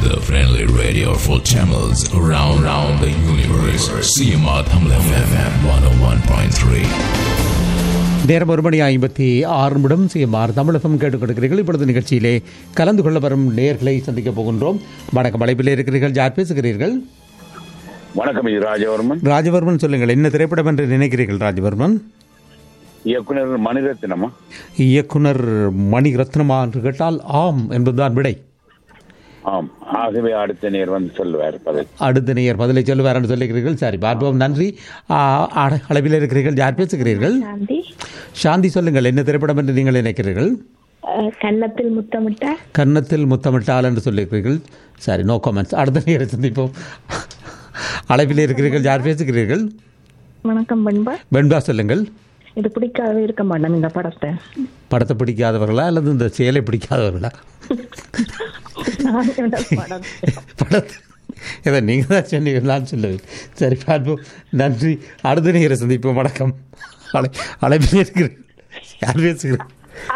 The friendly radio for channels around, around the universe. CMR Tamil FM 101.3. நேரம் ஒரு மணி ஐம்பத்தி ஆறு நிமிடம் சிஎம்ஆர் தமிழகம் கேட்டுக் கொடுக்கிறீர்கள் இப்பொழுது நிகழ்ச்சியிலே கலந்து கொள்ள வரும் நேர்களை சந்திக்கப் போகின்றோம் வணக்கம் அழைப்பில் இருக்கிறீர்கள் யார் பேசுகிறீர்கள் வணக்கம் இது ராஜவர்மன் ராஜவர்மன் சொல்லுங்கள் என்ன திரைப்படம் என்று நினைக்கிறீர்கள் ராஜவர்மன் இயக்குனர் மணிரத்னமா இயக்குனர் மணி ரத்னமா என்று கேட்டால் ஆம் என்பதுதான் விடை ஆம் ஆகவே அடுத்த நேர் வந்து சொல்லுவார் பதில் அடுத்த நேயர் பதிலை சொல்லுவார் என்று சொல்லுகிறீர்கள் சரி பார்ப்போம் நன்றி ஆ, அட- அளவில் இருக்கிறீர்கள் யார் பேசுகிறீர்கள் சாந்தி சாந்தி சொல்லுங்கள் என்ன திரைப்படம் என்று நீங்கள் நினைக்கிறீர்கள் அஹ், கன்னத்தில் முத்தமிட்ட கன்னத்தில் முத்தமிட்டால் என்று சொல்லியிருக்கிறீர்கள் சரி நோ கமெண்ட்ஸ் அடுத்த நேரம் சந்திப்போம் அழைப்பில் இருக்கிறீர்கள் யார் பேசுகிறீர்கள் வணக்கம் பண்பா வெண்பா சொல்லுங்கள் இது பிடிக்காதவே இருக்க மாட்டேன் இந்த படத்தை படத்தை பிடிக்காதவர்களா அல்லது இந்த செயலை பிடிக்காதவர்களா நான் இந்த படம் படத்தை இதை நீங்கள் தான் சொன்னீங்க நான் சொல்லுவேன் சரி பார்ப்போம் நன்றி அடுத்த நேரம் சந்திப்போம் வணக்கம் அழை அழைப்பில் இருக்கிறீர்கள் யார் பேசுகிறேன்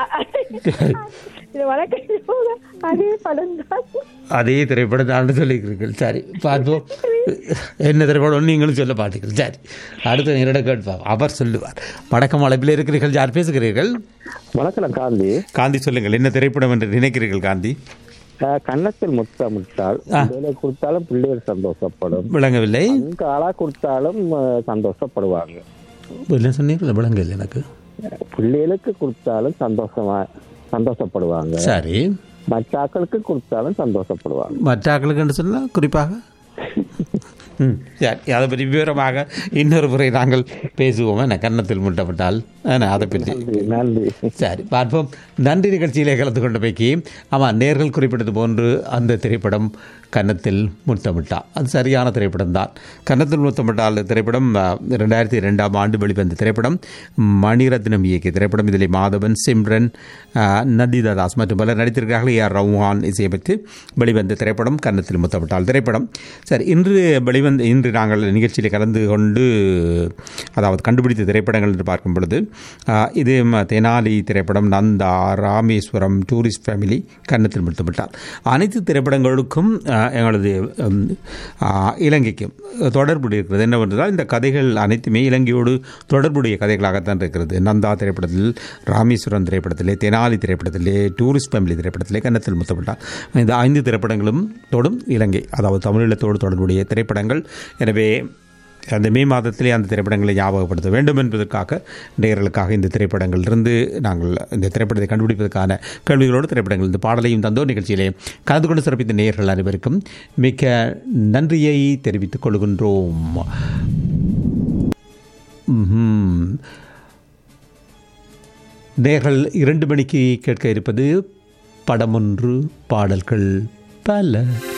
இது வழக்கறிஞர் போல அதே படம் தான் அதே திரைப்படம் தான் சொல்லியிருக்கிறீர்கள் சரி பார்ப்போம் என்ன திரைப்படம் நீங்களும் சொல்ல மாட்டீர்கள் சரி அடுத்த நேரிட கேட்பார் அவர் சொல்லுவார் வணக்கம் அழைப்பில் இருக்கிறீர்கள் யார் பேசுகிறீர்கள் வணக்கம் காந்தி காந்தி சொல்லுங்கள் என்ன திரைப்படம் என்று நினைக்கிறீர்கள் காந்தி அஹ், கன்னத்தில் முத்தமிட்டால் ஆ. வேலை கொடுத்தாலும் பிள்ளைகள் சந்தோஷப்படும் விளங்கவில்லை அங்க ஆளா கொடுத்தாலும் அஹ், சந்தோஷப்படுவாங்க என்ன சொன்னீர்கள் விளங்கவில்லை எனக்கு பிள்ளைகளுக்கு கொடுத்தாலும் சந்தோஷமா சந்தோஷப்படுவாங்க சரி மற்ற ஆக்களுக்கு கொடுத்தாலும் சந்தோஷப்படுவாங்க மற்ற ஆக்களுக்கு என்று சொன்னால் குறிப்பாக ம் சரி அதை பற்றி விவரமாக இன்னொரு முறை நாங்கள் பேசுவோம் என்ன கன்னத்தில் முட்டப்பட்டால் என்ன அதை பற்றி நன்றி, நன்றி சரி பார்ப்போம் நன்றி நிகழ்ச்சியிலே கலந்து கொண்ட பைக்கி ஆமாம் நேர்கள் குறிப்பிட்டது போன்று அந்த திரைப்படம் கன்னத்தில் முத்தமிட்டா அது சரியான திரைப்படம் தான் கன்னத்தில் முத்தமிட்டால் திரைப்படம் அஹ், ரெண்டாயிரத்தி ரெண்டாம் ஆண்டு வெளிவந்த திரைப்படம் மணிரத்னம் இயக்கிய திரைப்படம் இதில் மாதவன் சிம்ரன் அஹ், நந்திதா தாஸ் மற்றும் பலர் நடித்திருக்கிறார்கள் ஏஆர் ரவுஹான் இசையமைத்து வெளிவந்த திரைப்படம் கன்னத்தில் முத்தமிட்டால் திரைப்படம் சரி இன்று வெளிவந்த இன்று நாங்கள் நிகழ்ச்சியில் கலந்து கொண்டு அதாவது கண்டுபிடித்த திரைப்படங்கள் என்று பார்க்கும் பொழுது ஆஹ், இது ம- தெனாலி திரைப்படம் நந்தா ராமேஸ்வரம் டூரிஸ்ட் ஃபேமிலி கன்னத்தில் முத்தமிட்டார் அனைத்து திரைப்படங்களுக்கும் ஆஹ், எங்களது ஹம், ஆஹ், இலங்கைக்கும் தொடர்புடைய இருக்கிறது என்னவென்றால் இந்த கதைகள் அனைத்துமே இலங்கையோடு தொடர்புடைய கதைகளாகத்தான் இருக்கிறது நந்தா திரைப்படத்தில் ராமேஸ்வரம் திரைப்படத்திலே தெனாலி திரைப்படத்திலே டூரிஸ்ட் ஃபேமிலி திரைப்படத்திலே கன்னத்தில் முத்தமிட்டார் இந்த ஐந்து திரைப்படங்களும் தொடும் இலங்கை அதாவது தமிழீழத்தோடு தொடர்புடைய திரைப்படங்கள் எனவே அந்த மே மாதத்திலே அந்த திரைப்படங்களை ஞாபகப்படுத்த வேண்டும் என்பதற்காக நேயர்களுக்காக இந்த திரைப்படங்களிலிருந்து நாங்கள் இந்த திரைப்படத்தை கண்டுபிடிப்பதற்கான கேள்விகளோடு திரைப்படங்கள் இந்த பாடலையும் தந்தோ நிகழ்ச்சியிலே கலந்து கொண்டு சிறப்பித்த நேயர்கள் அனைவருக்கும் மிக்க நன்றியை தெரிவித்துக் கொள்கின்றோம் ம்ஹும். நேர்கள் இரண்டு மணிக்கு கேட்க இருப்பது படமொன்று பாடல்கள் பல